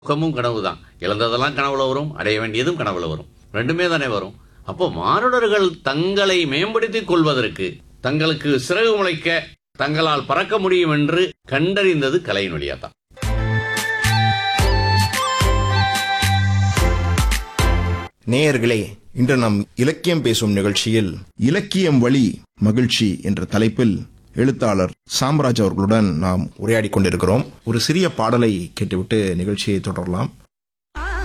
சுகமும் கனவு தான் இழந்ததெல்லாம் கனவுல வரும் அடைய வேண்டியதும் கனவுல வரும் ரெண்டுமே தானே வரும் அப்போ மானுடர்கள் தங்களை மேம்படுத்திக் கொள்வதற்கு தங்களுக்கு சிறகு முளைக்க தங்களால் பறக்க முடியும் என்று கண்டறிந்தது கலையின் வழியாதான் நேயர்களே இன்று நாம் இலக்கியம் பேசும் நிகழ்ச்சியில் இலக்கியம் வழி மகிழ்ச்சி என்ற தலைப்பில் எழுத்தாளர் சாம்ராஜ் அவர்களுடன் நாம் உரையாடிக் கொண்டிருக்கிறோம் ஒரு சிறிய பாடலை கேட்டுவிட்டு நிகழ்ச்சியை தொடரலாம்